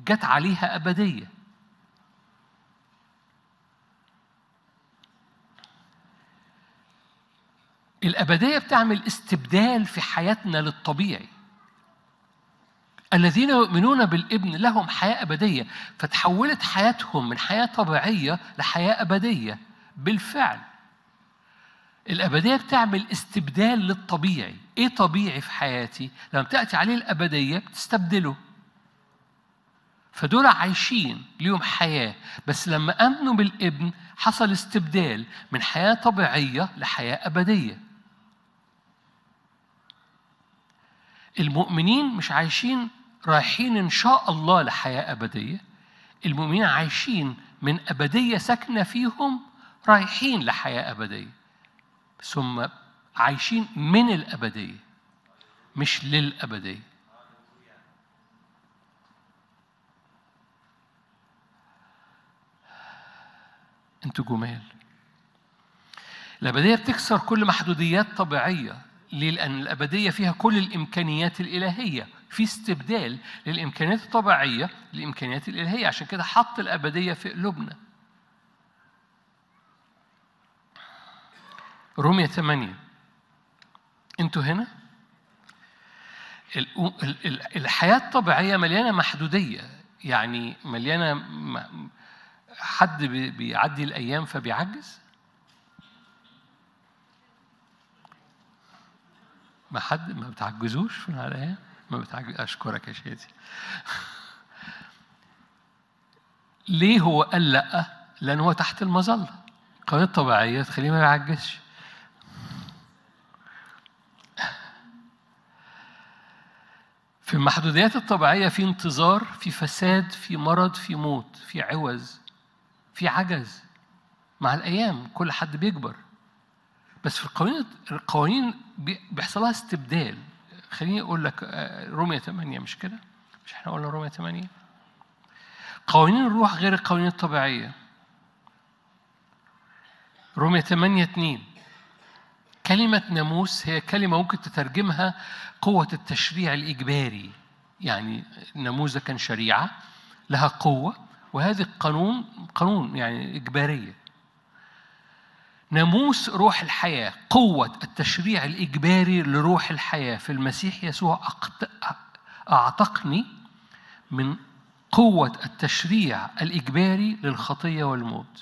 جت عليها أبدية الأبدية بتعمل استبدال في حياتنا للطبيعي الذين يؤمنون بالابن لهم حياة أبدية فتحولت حياتهم من حياة طبيعية لحياة أبدية بالفعل الأبدية بتعمل استبدال للطبيعي إيه طبيعي في حياتي؟ لما بتأتي عليه الأبدية بتستبدله فدول عايشين ليهم حياة بس لما أمنوا بالابن حصل استبدال من حياة طبيعية لحياة أبدية المؤمنين مش عايشين رايحين إن شاء الله لحياة أبدية المؤمنين عايشين من أبدية ساكنة فيهم رايحين لحياة أبدية ثم عايشين من الأبدية مش للأبدية انتوا جمال الأبدية بتكسر كل محدوديات طبيعية ليه؟ لأن الأبدية فيها كل الإمكانيات الإلهية في استبدال للإمكانيات الطبيعية للإمكانيات الإلهية عشان كده حط الأبدية في قلوبنا رومية 8 انتوا هنا ال- ال- ال- الحياة الطبيعية مليانة محدودية يعني مليانة م- حد بي- بيعدي الأيام فبيعجز ما حد ما بتعجزوش من على الأيام ما بتعجز أشكرك يا شادي ليه هو قال لأ؟ لأن هو تحت المظلة القوانين الطبيعية تخليه ما يعجزش في المحدوديات الطبيعية في انتظار في فساد في مرض في موت في عوز في عجز مع الأيام كل حد بيكبر بس في القوانين القوانين بي- بيحصل لها استبدال خليني أقول لك آه، رومية 8 مش كده؟ مش احنا قلنا رومية 8 قوانين الروح غير القوانين الطبيعية رومية 8 2 كلمة ناموس هي كلمة ممكن تترجمها قوة التشريع الإجباري يعني الناموس ده كان شريعة لها قوة وهذه القانون قانون يعني إجبارية ناموس روح الحياة قوة التشريع الإجباري لروح الحياة في المسيح يسوع أقت- أعتقني من قوة التشريع الإجباري للخطية والموت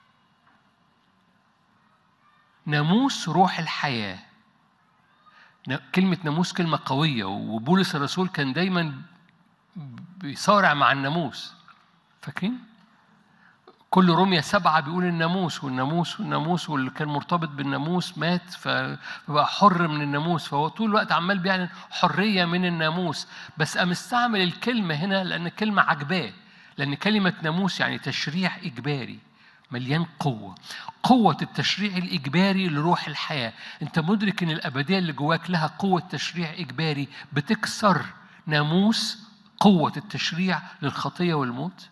ناموس روح الحياة ن- كلمة ناموس كلمة قوية وبولس الرسول كان دايما بيصارع مع الناموس فاكرين؟ كل رومية سبعة بيقول الناموس والناموس والناموس واللي كان مرتبط بالناموس مات ف- فبقى حر من الناموس فهو طول الوقت عمال بيعلن حرية من الناموس بس قام استعمل الكلمة هنا لأن الكلمة عجباه لأن كلمة ناموس يعني تشريع إجباري مليان قوة قوة التشريع الإجباري لروح الحياة أنت مدرك أن الأبدية اللي جواك لها قوة تشريع إجباري بتكسر ناموس قوة التشريع للخطية والموت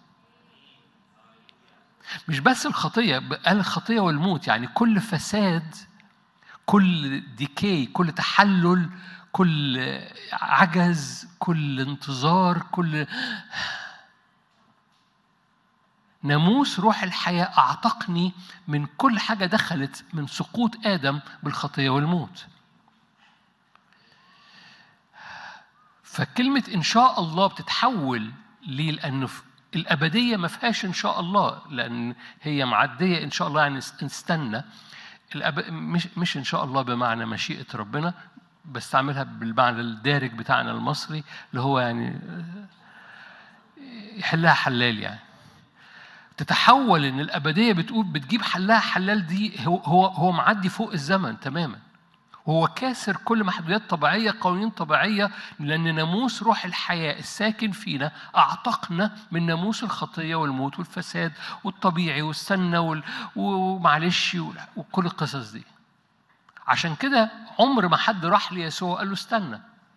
مش بس الخطية قال الخطية والموت يعني كل فساد كل ديكي كل تحلل كل عجز كل انتظار كل ناموس روح الحياة أعتقني من كل حاجة دخلت من سقوط آدم بالخطية والموت فكلمة إن شاء الله بتتحول ليه؟ لأنه في الأبدية ما فيهاش إن شاء الله لأن هي معدية إن شاء الله يعني نستنى الأب... مش مش إن شاء الله بمعنى مشيئة ربنا بستعملها بالمعنى الدارج بتاعنا المصري اللي هو يعني يحلها حلال يعني تتحول ان الابديه بتقول بتجيب حلها حلال دي هو هو هو معدي فوق الزمن تماما هو كاسر كل محدوديات طبيعيه قوانين طبيعيه لان ناموس روح الحياه الساكن فينا اعتقنا من ناموس الخطيه والموت والفساد والطبيعي والسنه وال- ومعلش وكل القصص دي عشان كده عمر ما حد راح ليسوع قال له استنى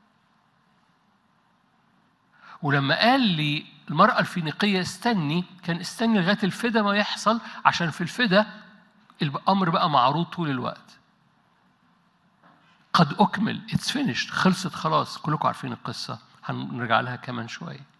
ولما قال لي المرأة الفينيقية استني كان استني لغاية الفدا ما يحصل عشان في الفدا الأمر بقى معروض طول الوقت قد أكمل اتس finished خلصت خلاص كلكم عارفين القصة هنرجع لها كمان شوية